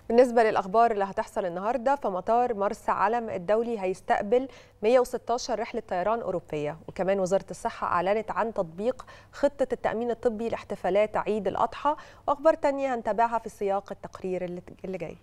بالنسبة للأخبار اللي هتحصل النهاردة فمطار مرسى علم الدولي هيستقبل 116 رحلة طيران أوروبية وكمان وزارة الصحة أعلنت عن تطبيق خطة التأمين الطبي لاحتفالات عيد الأضحى وأخبار تانية هنتابعها في سياق التقرير اللي اللي جاي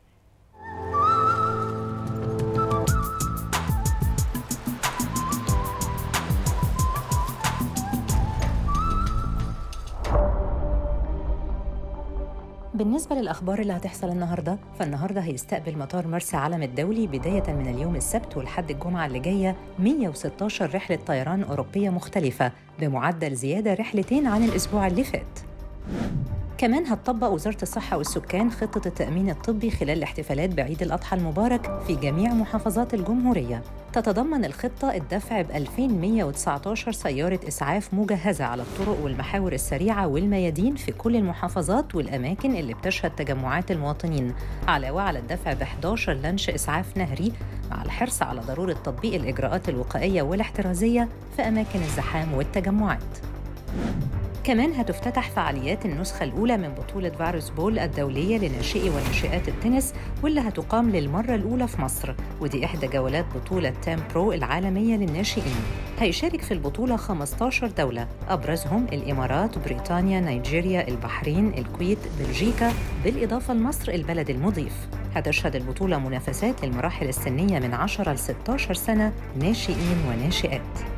بالنسبة للأخبار اللي هتحصل النهاردة فالنهاردة هيستقبل مطار مرسى علم الدولي بداية من اليوم السبت ولحد الجمعة اللي جاية 116 رحلة طيران أوروبية مختلفة بمعدل زيادة رحلتين عن الأسبوع اللي فات كمان هتطبق وزارة الصحة والسكان خطة التأمين الطبي خلال الاحتفالات بعيد الأضحى المبارك في جميع محافظات الجمهورية تتضمن الخطة الدفع ب 2119 سيارة إسعاف مجهزة على الطرق والمحاور السريعة والميادين في كل المحافظات والأماكن اللي بتشهد تجمعات المواطنين علاوة على الدفع ب 11 لانش إسعاف نهري مع الحرص على ضرورة تطبيق الإجراءات الوقائية والاحترازية في أماكن الزحام والتجمعات كمان هتفتتح فعاليات النسخة الأولى من بطولة فاروس بول الدولية لناشئي وناشئات التنس واللي هتقام للمرة الأولى في مصر ودي إحدى جولات بطولة تام برو العالمية للناشئين هيشارك في البطولة 15 دولة أبرزهم الإمارات، بريطانيا، نيجيريا، البحرين، الكويت، بلجيكا بالإضافة لمصر البلد المضيف هتشهد البطولة منافسات للمراحل السنية من 10 ل 16 سنة ناشئين وناشئات